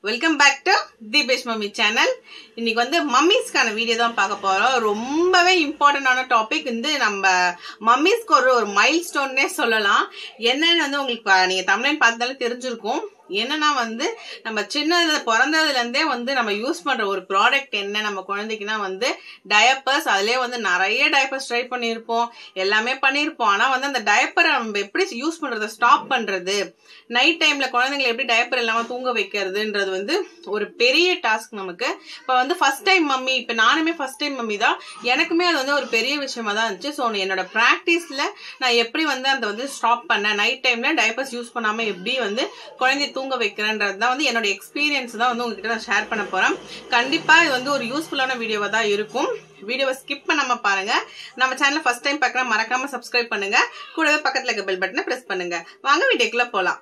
Welcome back to Deepesh mummy channel இன்னைக்கு வந்து மம்மிஸ்க்கான video தான் பார்க்க போறோம் ரொம்பவே இம்பார்ட்டன்டான டாபிக் வந்து நம்ம மம்மிஸ்க்கு ஒரு ஒரு மைல் ஸ்டோன்னே சொல்லலாம் என்னன்னு வந்து உங்களுக்கு ப- நீங்க தமிழன் பார்த்தாலே தெரிஞ்சிருக்கும் என்னன்னா வந்து நம்ம சின்னதுல பிறந்ததுல இருந்தே வந்து நம்ம யூஸ் பண்ற ஒரு ப்ராடக்ட் என்ன நம்ம குழந்தைக்குன்னா வந்து டயப்பர்ஸ் அதுலயே வந்து நிறைய டயப்பர்ஸ் ட்ரை பண்ணியிருப்போம் எல்லாமே பண்ணியிருப்போம் ஆனா வந்து அந்த டயப்பரை நம்ம எப்படி யூஸ் பண்றதை ஸ்டாப் பண்றது நைட் டைம்ல குழந்தைங்களை எப்படி டயப்பர் இல்லாம தூங்க வைக்கிறதுன்றது வந்து ஒரு பெரிய டாஸ்க் நமக்கு இப்ப வந்து ஃபர்ஸ்ட் டைம் மம்மி இப்ப நானுமே ஃபர்ஸ்ட் டைம் மம்மி தான் எனக்குமே அது வந்து ஒரு பெரிய விஷயமா தான் இருந்துச்சு ஸோ என்னோட ப்ராக்டிஸ்ல நான் எப்படி வந்து அந்த வந்து ஸ்டாப் பண்ணேன் நைட் டைம்ல டயப்பர்ஸ் யூஸ் பண்ணாம எப்படி வந்து குழந்தைய தூங்க வைக்கிறேன்றது தான் வந்து என்னோட எக்ஸ்பீரியன்ஸ் தான் வந்து உங்ககிட்ட நான் ஷேர் பண்ண போறேன் கண்டிப்பா இது வந்து ஒரு யூஸ்ஃபுல்லான வீடியோவா தான் இருக்கும் வீடியோவை ஸ்கிப் பண்ணாம பாருங்க நம்ம சேனல் ஃபர்ஸ்ட் டைம் பார்க்கற மறக்காம சப்ஸ்கிரைப் பண்ணுங்க கூடவே பக்கத்துல இருக்க பெல் பட்டனை பிரஸ் பண்ணுங்க வாங்க வீடியோக்குள்ள போலாம்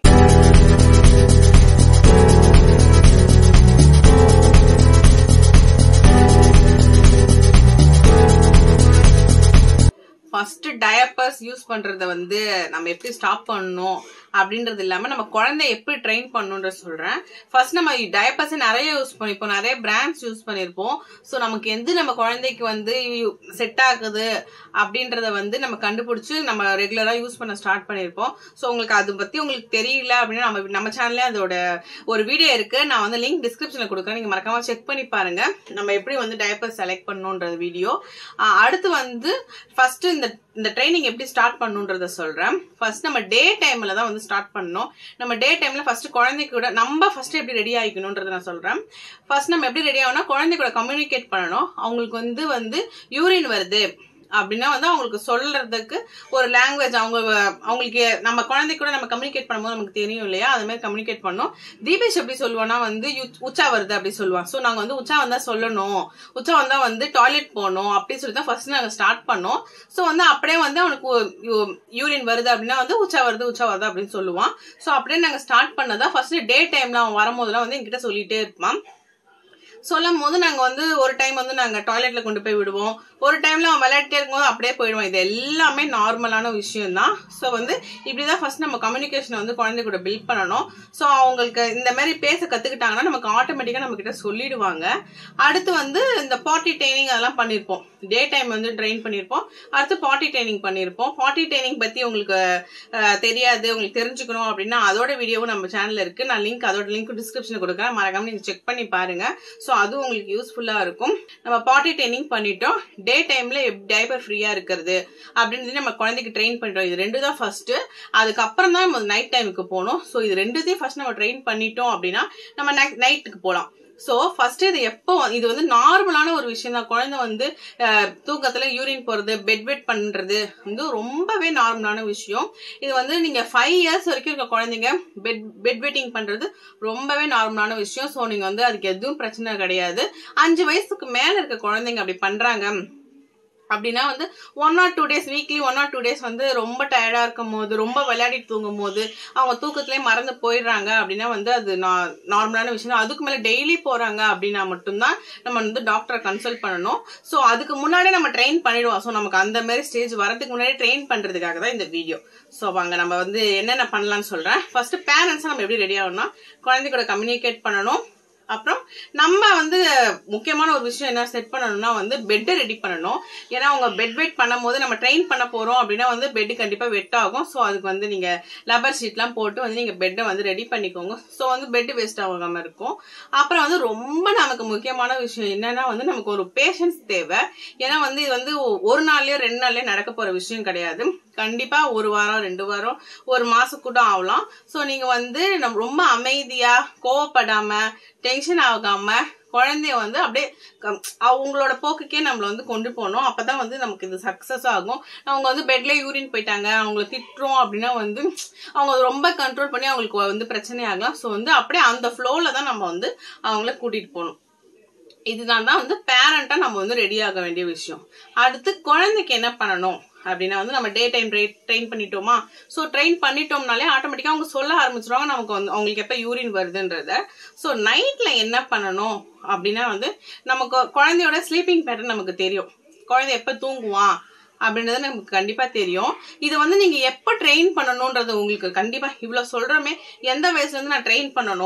ஃபர்ஸ்ட் டயப்பர்ஸ் யூஸ் பண்றத வந்து நம்ம எப்படி ஸ்டாப் பண்ணணும் அப்படின்றது இல்லாம நம்ம குழந்தை எப்படி ட்ரெயின் பண்ணணுன்ற சொல்றேன் ஃபர்ஸ்ட் நம்ம டயப்பர்ஸ் நிறைய யூஸ் பண்ணிப்போம் நிறைய பிராண்ட்ஸ் யூஸ் பண்ணிருப்போம் ஸோ நமக்கு எது நம்ம குழந்தைக்கு வந்து செட் ஆகுது அப்படின்றத வந்து நம்ம கண்டுபிடிச்சு நம்ம ரெகுலரா யூஸ் பண்ண ஸ்டார்ட் பண்ணிருப்போம் ஸோ உங்களுக்கு அது பத்தி உங்களுக்கு தெரியல அப்படின்னா நம்ம நம்ம சேனல்ல அதோட ஒரு வீடியோ இருக்கு நான் வந்து லிங்க் டிஸ்கிரிப்ஷன்ல கொடுக்குறேன் நீங்க மறக்காம செக் பண்ணி பாருங்க நம்ம எப்படி வந்து டயப்பர் செலக்ட் பண்ணணுன்றது வீடியோ அடுத்து வந்து ஃபர்ஸ்ட் இந்த இந்த ட்ரைனிங் எப்படி ஸ்டார்ட் பண்ணுன்றத சொல்றேன் ஃபர்ஸ்ட் நம்ம டே டைம்ல தான் வந்து ஸ்டார்ட் பண்ணணும் நம்ம டே டைம்ல ஃபர்ஸ்ட் குழந்தைக்கு கூட நம்ம ஃபர்ஸ்ட் எப்படி ரெடி ஆகிக்கணுன்றத நான் சொல்றேன் ஃபர்ஸ்ட் நம்ம எப்படி ரெடி ஆகணும் குழந்தை கூட கம்யூனிகேட் பண்ணணும் அவங்களுக்கு வந்து வந்து யூரின் வருது அப்படின்னா வந்து அவங்களுக்கு சொல்றதுக்கு ஒரு லாங்குவேஜ் அவங்க அவங்களுக்கு நம்ம குழந்தை கூட நம்ம கம்யூனிகேட் பண்ணும்போது நமக்கு தெரியும் இல்லையா அது மாதிரி கம்யூனிகேட் பண்ணோம் தீபேஷ் எப்படி சொல்லுவானா வந்து யூ- உச்சா வருது அப்படி சொல்லுவான் ஸோ நாங்க வந்து உச்சா வந்தா சொல்லணும் உச்சா வந்தா வந்து டாய்லெட் போகணும் அப்படின்னு சொல்லி தான் ஃபர்ஸ்ட் நாங்க ஸ்டார்ட் பண்ணோம் ஸோ வந்து அப்படியே வந்து அவனுக்கு யூரின் வருது அப்படின்னா வந்து உச்சா வருது உச்சா வருது அப்படின்னு சொல்லுவான் ஸோ அப்படியே நாங்க ஸ்டார்ட் பண்ணதா ஃபர்ஸ்ட் டே டைம்ல அவன் வரும்போதெல்லாம் வந்து என்கிட்ட சொல்லிட்டே இருப்பான் சொல்லும் போது நாங்க வந்து ஒரு டைம் வந்து நாங்க டாய்லெட்ல கொண்டு போய் விடுவோம் ஒரு டைம்ல அவன் விளையாட்டே இருக்கும்போது அப்படியே போயிடுவான் இது எல்லாமே நார்மலான விஷயம் தான் ஸோ வந்து இப்படிதான் ஃபர்ஸ்ட் நம்ம கம்யூனிகேஷன் வந்து குழந்தை கூட பில்ட் பண்ணணும் ஸோ அவங்களுக்கு இந்த மாதிரி பேச கத்துக்கிட்டாங்கன்னா நமக்கு ஆட்டோமேட்டிக்கா நம்ம கிட்ட சொல்லிடுவாங்க அடுத்து வந்து இந்த பாட்டி ட்ரைனிங் அதெல்லாம் பண்ணியிருப்போம் டே டைம் வந்து ட்ரெயின் பண்ணியிருப்போம் அடுத்து பாட்டி ட்ரைனிங் பண்ணியிருப்போம் பாட்டி ட்ரைனிங் பத்தி உங்களுக்கு அஹ், தெரியாது உங்களுக்கு தெரிஞ்சுக்கணும் அப்படின்னா அதோட வீடியோவும் நம்ம சேனல்ல இருக்கு நான் லிங்க் அதோட லிங்க் டிஸ்கிரிப்ஷன் கொடுக்குறேன் மறக்காம நீங்க செக் பண்ணி பாருங்க ஸோ அது உங்களுக்கு யூஸ்ஃபுல்லா இருக்கும் நம்ம பாட்டி ட்ரைனிங் பண்ணிட்டோம் டே டைம்ல டைப்பர் ஃப்ரீயா இருக்கிறது அப்படின்னு நம்ம குழந்தைக்கு ட்ரெயின் பண்ணிட்டோம் இது ரெண்டு தான் ஃபர்ஸ்ட் அதுக்கப்புறம் தான் நம்ம நைட் டைமுக்கு போகணும் ஸோ இது ரெண்டுத்தையும் ஃபர்ஸ்ட் நம்ம ட்ரெயின் பண்ணிட்டோம் அப்படின்னா நம்ம நைட்டுக்கு போகலாம் ஸோ ஃபர்ஸ்ட் இது எப்போ இது வந்து நார்மலான ஒரு விஷயம் தான் குழந்தை வந்து அஹ், தூக்கத்துல யூரின் போறது பெட் வெட் பண்றது வந்து ரொம்பவே நார்மலான விஷயம் இது வந்து நீங்க ஃபைவ் இயர்ஸ் வரைக்கும் இருக்க குழந்தைங்க பெட் பெட் வெட்டிங் பண்றது ரொம்பவே நார்மலான விஷயம் ஸோ நீங்க வந்து அதுக்கு எதுவும் பிரச்சனை கிடையாது அஞ்சு வயசுக்கு மேல இருக்க குழந்தைங்க அப்படி பண்றாங்க அப்படின்னா வந்து one or two days weekly one or two days வந்து ரொம்ப டயர்டா இருக்கும் போது ரொம்ப விளையாடிட்டு தூங்கும் போது அவங்க தூக்கத்திலே மறந்து போயிடுறாங்க அப்படின்னா வந்து அது நார்மலான விஷயம் தான். அதுக்கு மேல டெய்லி போறாங்க அப்படின்னா மட்டும்தான் நம்ம வந்து டாக்டரை கன்சல்ட் பண்ணணும் ஸோ அதுக்கு முன்னாடியே நம்ம ட்ரெயின் பண்ணிடுவோம் ஸோ நமக்கு அந்த மாதிரி ஸ்டேஜ் வரதுக்கு முன்னாடி ட்ரெயின் பண்றதுக்காக தான் இந்த வீடியோ ஸோ வாங்க நம்ம வந்து என்னென்ன பண்ணலாம்னு சொல்றேன் ஃபர்ஸ்ட் பேரண்ட்ஸ் நம்ம எப்படி ரெடி ஆகணும்னா குழந்தை கூட கம்யூனிகேட் பண்ணணும் அப்புறம் நம்ம வந்து முக்கியமான ஒரு விஷயம் என்ன செட் பண்ணணும்னா வந்து பெட்டை ரெடி பண்ணணும் ஏன்னா அவங்க பெட் வெட் பண்ணும்போது நம்ம ட்ரெயின் பண்ண போறோம் அப்படின்னா வந்து பெட் கண்டிப்பா வெட் ஆகும் ஸோ அதுக்கு வந்து நீங்க லப்பர் ஷீட்லாம் போட்டு வந்து நீங்க பெட்டை வந்து ரெடி பண்ணிக்கோங்க ஸோ வந்து பெட் வேஸ்ட் ஆகாம இருக்கும் அப்புறம் வந்து ரொம்ப நமக்கு முக்கியமான விஷயம் என்னன்னா வந்து நமக்கு ஒரு பேஷன்ஸ் தேவை ஏன்னா வந்து இது வந்து ஒ- ஒரு நாள்லயோ ரெண்டு நாள்லயோ நடக்க போற விஷயம் கிடையாது கண்டிப்பா ஒரு வாரம் ரெண்டு வாரம் ஒரு மாசம் கூட ஆகலாம் ஸோ நீங்க வந்து நம்ம ரொம்ப அமைதியா கோவப்படாம டென்ஷன் ஆகாம குழந்தைய வந்து அப்படியே கம்- அவங்களோட போக்குக்கே நம்மள வந்து கொண்டு போகணும் அப்பதான் வந்து நமக்கு இது சக்சஸ் ஆகும் அவங்க வந்து பெட்ல யூரின் போயிட்டாங்க அவங்கள திட்டுறோம் அப்படின்னா வந்து அவங்க ரொம்ப கண்ட்ரோல் பண்ணி அவங்களுக்கு வந்து பிரச்சனை ஆகலாம் ஸோ வந்து அப்படியே அந்த ஃப்ளோல தான் நம்ம வந்து அவங்கள கூட்டிட்டு போகணும் இதுதான் தான் வந்து பேரண்டா நம்ம வந்து ரெடி ஆக வேண்டிய விஷயம் அடுத்து குழந்தைக்கு என்ன பண்ணணும் அப்படின்னா வந்து நம்ம டே டைம் ட்ரெயின் பண்ணிட்டோமா ஸோ ட்ரெயின் பண்ணிட்டோம்னாலே ஆட்டோமேட்டிக்காக அவங்க சொல்ல ஆரம்பிச்சிருவாங்க நமக்கு வந்து அவங்களுக்கு எப்போ யூரின் வருதுன்றத ஸோ நைட்ல என்ன பண்ணணும் அப்படின்னா வந்து நமக்கு குழந்தையோட ஸ்லீப்பிங் பேட்டர்ன் நமக்கு தெரியும் குழந்தை எப்போ தூங்குவான் அப்படின்றது நமக்கு கண்டிப்பா தெரியும் இது வந்து நீங்க எப்ப ட்ரெயின் பண்ணணும்ன்றது உங்களுக்கு கண்டிப்பா இவ்வளவு சொல்றோமே எந்த வயசுல இருந்து நான் ட்ரெயின் பண்ணணும்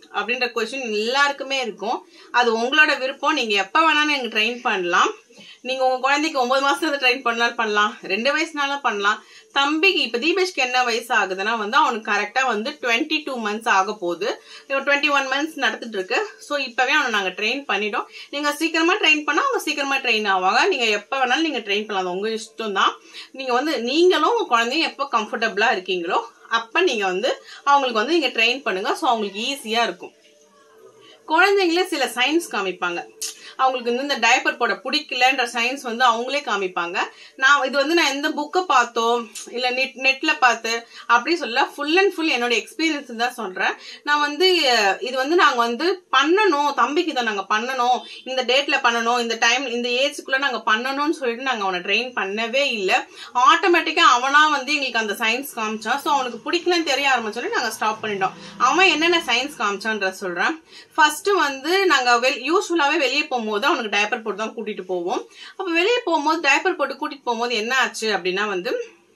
அப்படின்ற கொஸ்டின் எல்லாருக்குமே இருக்கும் அது உங்களோட விருப்பம் நீங்க எப்ப வேணாலும் நீங்க ட்ரெயின் பண்ணலாம் நீங்க உங்க குழந்தைக்கு ஒன்பது மாசத்துல ட்ரெயின் பண்ணாலும் பண்ணலாம் ரெண்டு வயசுனாலும் பண்ணலாம் தம்பிக்கு இப்ப தீபேஷ்க்கு என்ன வயசு ஆகுதுன்னா வந்து அவனுக்கு கரெக்டா வந்து டுவெண்ட்டி டூ மந்த்ஸ் ஆக போகுது டுவெண்ட்டி ஒன் மந்த்ஸ் நடந்துட்டு இருக்கு ஸோ இப்பவே அவனை நாங்க ட்ரெயின் பண்ணிட்டோம் நீங்க சீக்கிரமா ட்ரெயின் பண்ணா அவங்க சீக்கிரமா ட்ரெயின் ஆவாங்க நீங்க எப்ப வேணாலும் நீங்க ட்ரெயின் பண்ணலாம் அது உங்க இஷ்டம் தான் நீங்க வந்து நீங்களும் உங்க குழந்தையும் எப்போ கம்ஃபர்டபுளா இருக்கீங்களோ அப்ப நீங்க வந்து அவங்களுக்கு வந்து நீங்க ட்ரெயின் பண்ணுங்க ஸோ அவங்களுக்கு ஈஸியா இருக்கும் குழந்தைங்களே சில சயின்ஸ் காமிப்பாங்க அவங்களுக்கு வந்து இந்த டைப்பர் போட பிடிக்கலன்ற சயின்ஸ் வந்து அவங்களே காமிப்பாங்க நான் இது வந்து நான் எந்த புக்கை பார்த்தோ இல்ல நெட் நெட்ல பார்த்து அப்படி சொல்ல ஃபுல் அண்ட் ஃபுல் என்னோட எக்ஸ்பீரியன்ஸ் தான் சொல்றேன் நான் வந்து அஹ், இது வந்து நாங்க வந்து பண்ணணும் தம்பிக்கு இதை நாங்க பண்ணணும் இந்த டேட்ல பண்ணணும் இந்த டைம் இந்த ஏஜ்க்குள்ள நாங்க பண்ணணும்னு சொல்லிட்டு நாங்க அவனை ட்ரெயின் பண்ணவே இல்லை ஆட்டோமேட்டிக்கா அவனா வந்து எங்களுக்கு அந்த சயின்ஸ் காமிச்சான் ஸோ அவனுக்கு பிடிக்கலன்னு தெரிய ஆரம்பிச்சோடனே நாங்க ஸ்டாப் பண்ணிட்டோம் அவன் என்னென்ன சயின்ஸ் காமிச்சான்ற சொல்றேன் ஃபர்ஸ்ட் வந்து நாங்க வெல் யூஸ்ஃபுல்லாவே வெளியே போகும்போது அவனுக்கு டைப்பர் போட்டு தான் கூட்டிட்டு போவோம் அப்ப வெளியே போகும்போது டைப்பர் போட்டு கூட்டிட்டு போகும்போது என்ன ஆச்சு அப்படின்னா வந்து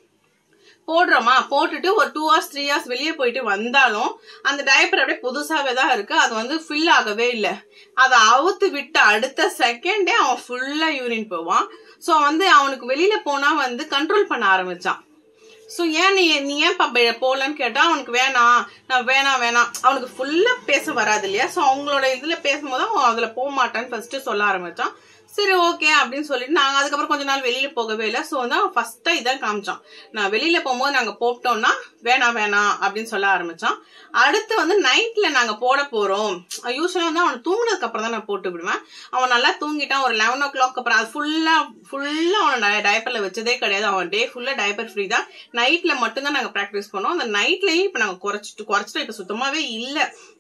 போடுறோமா போட்டுட்டு ஒரு டூ ஹவர்ஸ் த்ரீ ஹவர்ஸ் வெளியே போயிட்டு வந்தாலும் அந்த டைப்பர் அப்படியே புதுசாவே தான் இருக்கு அது வந்து ஃபில் ஆகவே இல்லை அதை அவுத்து விட்ட அடுத்த செகண்டே அவன் ஃபுல்லா யூரின் போவான் ஸோ வந்து அவனுக்கு வெளியில போனா வந்து கண்ட்ரோல் பண்ண ஆரம்பிச்சான் ஸோ ஏன் நீ நீ ஏன் பப்ப போகலன்னு கேட்டா அவனுக்கு வேணாம் நான் வேணாம் வேணாம் அவனுக்கு ஃபுல்லா பேச வராது இல்லையா ஸோ அவங்களோட இதுல பேசும்போது அவன் அதுல போக மாட்டான்னு ஃபர்ஸ்ட் சொல்ல ஆரம்பிச்சான் சரி ஓகே அப்படின்னு சொல்லிட்டு நாங்க அதுக்கப்புறம் கொஞ்ச நாள் வெளியில போகவே இல்லை ஸோ வந்து அவன் ஃபர்ஸ்டா இதான் காமிச்சான் நான் வெளியில போகும்போது நாங்க போட்டோம்னா வேணாம் வேணாம் அப்படின்னு சொல்ல ஆரம்பிச்சான் அடுத்து வந்து நைட்ல நாங்க போட போறோம் யூஸ்வலா வந்து அவன் தூங்குனதுக்கு அப்புறம் தான் நான் போட்டு விடுவேன் அவன் நல்லா தூங்கிட்டான் ஒரு லெவன் ஓ கிளாக் அப்புறம் அது ஃபுல்லா ஃபுல்லா அவன் டயப்பர்ல வச்சதே கிடையாது அவன் டே ஃபுல்லா டயப்பர் ஃப்ரீ தான் நைட்ல மட்டும்தான் நாங்க ப்ராக்டிஸ் பண்ணோம் அந்த நைட்லயும் இப்ப நாங்க குறைச்சிட்டு குறைச்சிட்டு இப்ப சுத்தமாவே இல்ல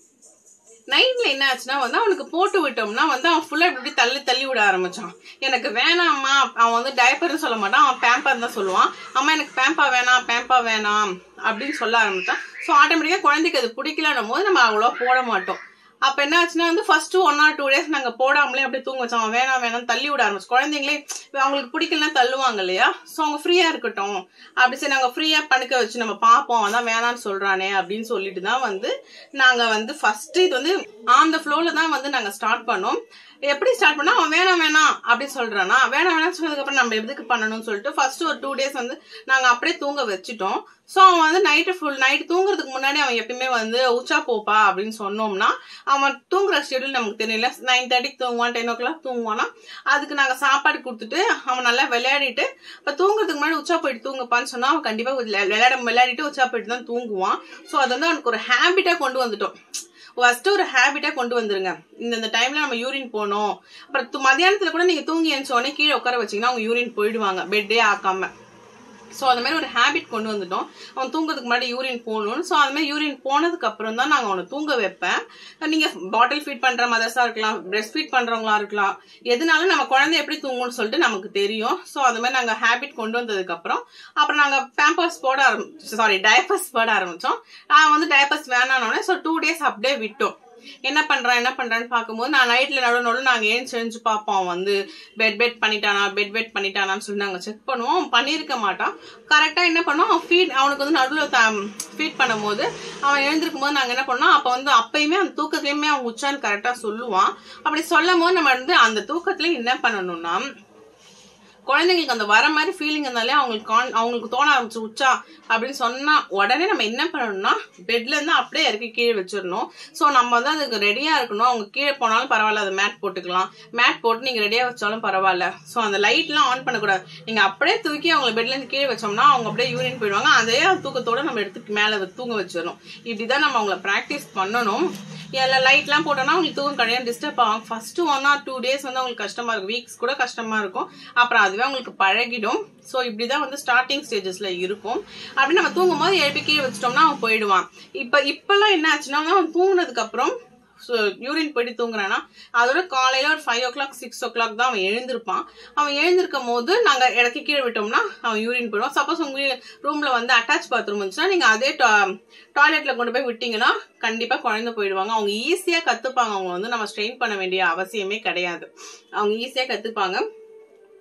நைட்ல என்ன ஆச்சுன்னா வந்து அவனுக்கு போட்டு விட்டோம்னா வந்து அவன் ஃபுல்லா இப்படி தள்ளி தள்ளி விட ஆரம்பிச்சான் எனக்கு வேணாம்மா அவன் வந்து டைப்பர்னு சொல்ல மாட்டான் அவன் பேம்பர் தான் சொல்லுவான் அம்மா எனக்கு பேம்பா வேணாம் பேம்பா வேணாம் அப்படின்னு சொல்ல ஆரம்பிச்சான் ஸோ ஆட்டோமேட்டிக்கா குழந்தைக்கு அது பிடிக்கலன்னும் போது நம்ம அவ்வளோ போட மாட்டோம் அப்ப என்ன ஆச்சுன்னா வந்து first one or two days நாங்க போடாமலே அப்படியே தூங்க வச்சோம் அவன் வேணாம் வேணாம் தள்ளி விட ஆரம்பிச்சு குழந்தைங்களே அவங்களுக்கு பிடிக்கலன்னா தள்ளுவாங்க இல்லையா ஸோ அவங்க ஃப்ரீயா இருக்கட்டும் அப்படி சரி நாங்க ஃப்ரீயா படுக்க வச்சு நம்ம பார்ப்போம் அதான் வேணாம்னு சொல்றானே அப்படின்னு சொல்லிட்டு தான் வந்து நாங்க வந்து ஃபர்ஸ்ட் இது வந்து ஆன் த ஃப்ளோல தான் வந்து நாங்க ஸ்டார்ட் பண்ணோம் எப்படி ஸ்டார்ட் பண்ணா அவன் வேணாம் வேணாம் அப்படின்னு சொல்றானா வேணாம் வேணாம் சொன்னதுக்கு அப்புறம் நம்ம எதுக்கு பண்ணணும்னு சொல்லிட்டு ஃபர்ஸ்ட் ஒரு டூ டேஸ் வந்து நாங்க அப்படியே தூங்க வச்சுட்டோம் ஸோ அவன் வந்து நைட்டு ஃபுல் நைட் தூங்குறதுக்கு முன்னாடி அவன் எப்பயுமே வந்து உச்சா போப்பா அப்படின்னு சொன்னோம்னா அவன் தூங்குற ஷெடியூல் நமக்கு தெரியல நைன் தேர்ட்டிக்கு தூங்குவான் டென் ஓ கிளாக் தூங்குவானா அதுக்கு நாங்க சாப்பாடு கொடுத்துட்டு அவன் நல்லா விளையாடிட்டு இப்ப தூங்குறதுக்கு முன்னாடி உச்சா போயிட்டு தூங்குப்பான்னு சொன்னா அவன் கண்டிப்பா விளையா- விளையாட விளையாடிட்டு உச்சா போயிட்டு தான் தூங்குவான் ஸோ அது வந்து அவனுக்கு ஒரு ஹேபிட்டா கொண்டு வந்துட்டோம் ஃபர்ஸ்ட் ஒரு ஹேபிட்டா கொண்டு வந்துருங்க இந்த இந்த டைம்ல நம்ம யூரின் போகணும் அப்புறம் து- மத்தியானத்துல கூட நீங்க தூங்கி எழுந்த உடனே கீழே உட்கார வச்சீங்கன்னா அவங்க யூரின் போயிடுவாங்க பெட்டே ஆக்காம ஸோ அந்த மாதிரி ஒரு ஹேபிட் கொண்டு வந்துட்டோம் அவன் தூங்குறதுக்கு முன்னாடி யூரின் போகணும்னு ஸோ அந்த மாதிரி யூரின் போனதுக்கு அப்புறம் தான் நாங்கள் அவனை தூங்க வைப்பேன் நீங்க பாட்டில் ஃபீட் பண்ற மதர்ஸா இருக்கலாம் பிரெஸ்ட் ஃபீட் பண்றவங்களா இருக்கலாம் எதுனாலும் நம்ம குழந்தை எப்படி தூங்கும்னு சொல்லிட்டு நமக்கு தெரியும் ஸோ அது மாதிரி நாங்கள் ஹேபிட் கொண்டு வந்ததுக்கு அப்புறம் அப்புறம் நாங்கள் பேம்பர்ஸ் போட ஆரம்பிச்சோம் சாரி டயப்பர்ஸ் போட ஆரம்பிச்சோம் நான் வந்து டயப்பர்ஸ் வேணானோடனே ஸோ டூ டேஸ் அப்படியே விட்டோம் என்ன பண்றான் என்ன பண்றான்னு பார்க்கும்போது நான் நைட்ல நடு நடு நாங்க ஏன் செஞ்சு பார்ப்போம் அவன் வந்து பெட் பெட் பண்ணிட்டானா பெட் பெட் பண்ணிட்டானான்னு சொல்லி நாங்க செக் பண்ணுவோம் அவன் பண்ணியிருக்க மாட்டான் கரெக்டா என்ன பண்ணோம் அவன் ஃபீட் அவனுக்கு வந்து நடுவில் ஃபீட் பண்ணும்போது அவன் எழுந்திருக்கும் போது நாங்க என்ன பண்ணோம் அப்ப வந்து அப்பயுமே அந்த தூக்கத்துலயுமே அவன் உச்சான்னு கரெக்டா சொல்லுவான் அப்படி சொல்லும் போது நம்ம வந்து அந்த தூக்கத்துல என்ன பண்ணணும்னா குழந்தைங்களுக்கு அந்த வர மாதிரி ஃபீலிங் இருந்தாலே அவங்களுக்கு கான் அவங்களுக்கு தோண ஆரம்பிச்சு உச்சா அப்படின்னு சொன்னா உடனே நம்ம என்ன பண்ணணும்னா பெட்ல இருந்து அப்படியே இறக்கி கீழே வச்சிடணும் ஸோ நம்ம வந்து அதுக்கு ரெடியா இருக்கணும் அவங்க கீழே போனாலும் பரவாயில்ல அதை மேட் போட்டுக்கலாம் மேட் போட்டு நீங்க ரெடியா வச்சாலும் பரவாயில்ல ஸோ அந்த லைட்லாம் ஆன் பண்ணக்கூடாது நீங்க அப்படியே தூக்கி அவங்க பெட்ல இருந்து கீழே வச்சோம்னா அவங்க அப்படியே யூரின் போயிடுவாங்க அதே தூக்கத்தோட நம்ம எடுத்து மேல தூங்க வச்சிடணும் இப்படிதான் நம்ம அவங்கள ப்ராக்டிஸ் பண்ணணும் எல்லாம் லைட்லாம் போட்டோம்னா அவங்களுக்கு தூக்கம் கிடையாது டிஸ்டர்ப் ஆகும் first one or two days வந்து அவங்களுக்கு கஷ்டமா இருக்கும் வீக்ஸ் கூட கஷ்டமா இருக்கும் அப்புறம் அதுவே அவங்களுக்கு பழகிடும் ஸோ இப்படிதான் வந்து ஸ்டார்டிங் ஸ்டேஜஸ்ல இருக்கும் அப்படி நம்ம தூங்கும் போது எழுப்பி கீழே வச்சிட்டோம்னா அவன் போயிடுவான் இப்ப இப்பெல்லாம் என்ன ஆச்சுன்னா அவன் தூங்குனதுக்கு அப்புறம் யூரின் போயிட்டு தூங்குறானா அதோட காலையில ஒரு five o'clock six o'clock தான் அவன் எழுந்திருப்பான் அவன் எழுந்திருக்கும் போது நாங்க இடக்கி கீழே விட்டோம்னா அவன் யூரின் போயிடுவான் சப்போஸ் உங்க ரூம்ல வந்து அட்டாச் பாத்ரூம் இருந்துச்சுன்னா நீங்க அதே டாய்லெட்ல கொண்டு போய் விட்டீங்கன்னா கண்டிப்பா குழந்தை போயிடுவாங்க அவங்க ஈஸியா கத்துப்பாங்க அவங்க வந்து நம்ம ஸ்ட்ரெயின் பண்ண வேண்டிய அவசியமே கிடையாது அவங்க ஈஸியா கத்துப்பாங்க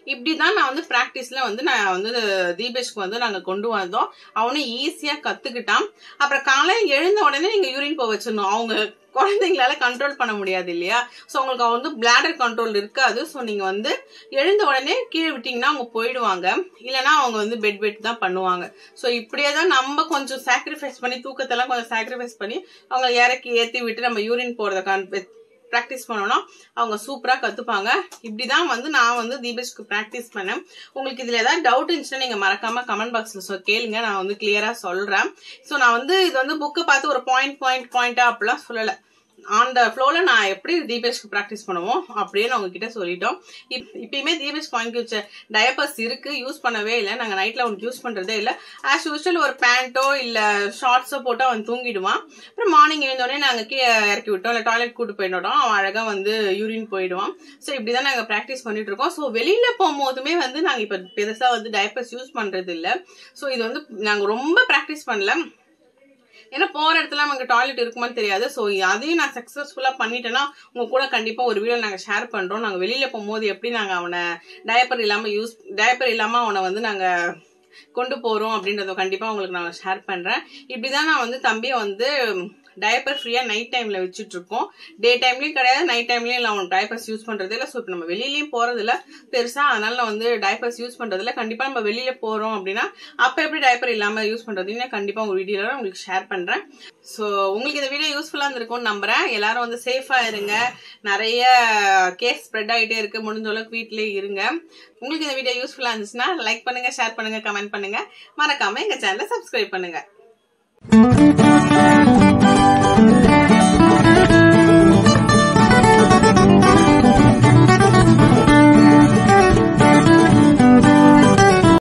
இப்படிதான் நான் வந்து பிராக்டிஸ்ல வந்து நான் வந்து தீபேஷ்க்கு வந்து நாங்க கொண்டு வந்தோம் அவனும் ஈஸியா கத்துக்கிட்டான் அப்புறம் காலையில் எழுந்த உடனே நீங்க யூரின் போக வச்சிடணும் அவங்க குழந்தைங்களால கண்ட்ரோல் பண்ண முடியாது இல்லையா ஸோ உங்களுக்கு வந்து பிளாடர் கண்ட்ரோல் இருக்காது ஸோ நீங்க வந்து எழுந்த உடனே கீழே விட்டீங்கன்னா அவங்க போயிடுவாங்க இல்லைன்னா அவங்க வந்து பெட் பெட் தான் பண்ணுவாங்க ஸோ இப்படியே தான் நம்ம கொஞ்சம் சாக்ரிஃபைஸ் பண்ணி தூக்கத்தெல்லாம் கொஞ்சம் சாக்ரிஃபைஸ் பண்ணி அவங்க இறக்கி ஏற்றி விட்டு நம்ம யூரின் போகிறத ப்ராக்டிஸ் பண்ணோம்னா அவங்க சூப்பராக கற்றுப்பாங்க இப்படி தான் வந்து நான் வந்து தீபேஷ்க்கு ப்ராக்டிஸ் பண்ணேன் உங்களுக்கு இதில் ஏதாவது டவுட் இருந்துச்சுன்னா நீங்கள் மறக்காமல் கமெண்ட் பாக்ஸில் சொ கேளுங்க நான் வந்து கிளியராக சொல்கிறேன் ஸோ நான் வந்து இது வந்து புக்கை பார்த்து ஒரு பாயிண்ட் பாயிண்ட் பாயிண்ட்டாக அப்படிலாம் சொல்லலை ஆன் த ஃப்ளோவில் நான் எப்படி தீபேஷ்க்கு ப்ராக்டிஸ் பண்ணுவோம் அப்படியே நான் உங்ககிட்ட சொல்லிட்டோம் இப் இப்பயுமே தீபேஷ் வாங்கி வச்ச டயப்பர்ஸ் இருக்கு யூஸ் பண்ணவே இல்லை நாங்கள் நைட்டில் அவனுக்கு யூஸ் பண்ணுறதே இல்லை ஆஸ் யூஸ்வல் ஒரு பேண்ட்டோ இல்லை ஷார்ட்ஸோ போட்டு அவன் தூங்கிடுவான் அப்புறம் மார்னிங் எழுந்தோடனே நாங்கள் கீழே இறக்கி விட்டோம் இல்லை டாய்லெட் கூட்டு போயிட்டோம் அவன் அழகாக வந்து யூரின் போயிடுவான் ஸோ இப்படி தான் நாங்கள் ப்ராக்டிஸ் பண்ணிட்டு இருக்கோம் ஸோ வெளியில் போகும்போதுமே வந்து நாங்கள் இப்போ பெருசாக வந்து டயப்பர்ஸ் யூஸ் பண்ணுறது இல்லை ஸோ இது வந்து நாங்கள் ரொம்ப ப்ராக்டிஸ் பண்ணல ஏன்னா போற இடத்துல நமக்கு டாய்லெட் இருக்குமான்னு தெரியாது ஸோ அதையும் நான் சக்ஸஸ்ஃபுல்லா பண்ணிட்டேன்னா உங்க கூட கண்டிப்பா ஒரு வீடியோ நாங்க ஷேர் பண்றோம் நாங்க வெளியில போகும்போது எப்படி நாங்க அவனை டயப்பர் இல்லாம யூஸ் டயப்பர் இல்லாம அவனை வந்து நாங்க கொண்டு போறோம் அப்படின்றத கண்டிப்பா உங்களுக்கு நான் ஷேர் பண்றேன் இப்படிதான் நான் வந்து தம்பியை வந்து டயப்பர் ஃப்ரீயா நைட் டைம்ல வச்சுட்டு இருக்கோம் டே டைம்லயும் கிடையாது நைட் டைம்லயும் இல்லை அவனுக்கு டயப்பர்ஸ் யூஸ் பண்றது இல்லை ஸோ இப்போ நம்ம வெளியிலயும் போறது இல்ல பெருசா அதனால நான் வந்து டயப்பர்ஸ் யூஸ் பண்றது இல்ல கண்டிப்பா நம்ம வெளியில போறோம் அப்படின்னா அப்ப எப்படி டயப்பர் இல்லாம யூஸ் பண்றதுன்னு நான் கண்டிப்பா உங்க வீடியோல உங்களுக்கு ஷேர் பண்றேன் ஸோ உங்களுக்கு இந்த வீடியோ யூஸ்ஃபுல்லா இருந்திருக்கும்னு நம்புறேன் எல்லாரும் வந்து சேஃபா இருங்க நிறைய கேஸ் ஸ்ப்ரெட் ஆகிட்டே இருக்கு முடிஞ்ச அளவுக்கு வீட்லயே இருங்க உங்களுக்கு இந்த வீடியோ யூஸ்ஃபுல்லா இருந்துச்சுன்னா லைக் பண்ணுங்க ஷேர் பண்ணுங்க கமெண்ட் பண்ணுங்க மறக்காம எங்க சேனலை சப்ஸ்கிரைப் பண்ணுங்க